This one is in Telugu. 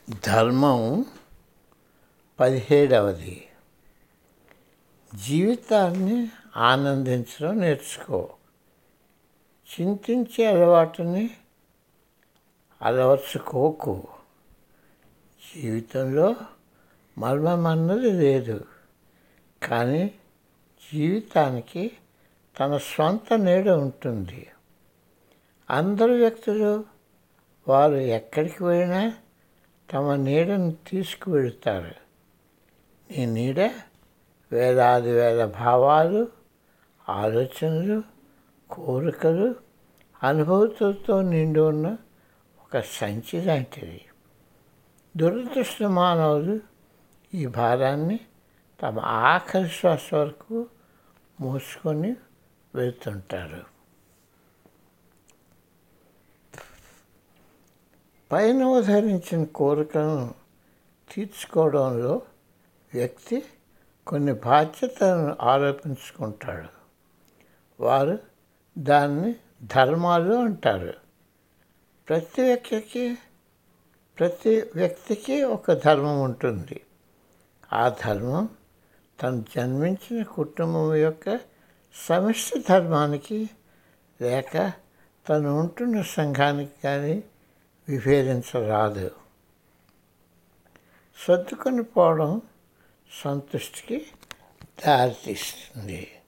ధర్మం పదిహేడవది జీవితాన్ని ఆనందించడం నేర్చుకో చింతించే అలవాటుని అలవర్చుకోకు జీవితంలో మర్మం అన్నది లేదు కానీ జీవితానికి తన స్వంత నీడ ఉంటుంది అందరు వ్యక్తులు వారు ఎక్కడికి పోయినా తమ నీడను తీసుకువెళతారు నీ నీడ వేలాది వేల భావాలు ఆలోచనలు కోరికలు అనుభూతులతో నిండి ఉన్న ఒక సంచి లాంటిది దురదృష్ట మానవులు ఈ భారాన్ని తమ ఆఖరి శ్వాస వరకు మోసుకొని వెళ్తుంటారు పైన ఉదహరించిన కోరికలను తీర్చుకోవడంలో వ్యక్తి కొన్ని బాధ్యతలను ఆరోపించుకుంటాడు వారు దాన్ని ధర్మాలు అంటారు ప్రతి వ్యక్తికి ప్రతి వ్యక్తికి ఒక ధర్మం ఉంటుంది ఆ ధర్మం తను జన్మించిన కుటుంబం యొక్క సమిష్టి ధర్మానికి లేక తను ఉంటున్న సంఘానికి కానీ విభేదించరాదు సర్దుకొని పోవడం సంతృష్టికి దారితీస్తుంది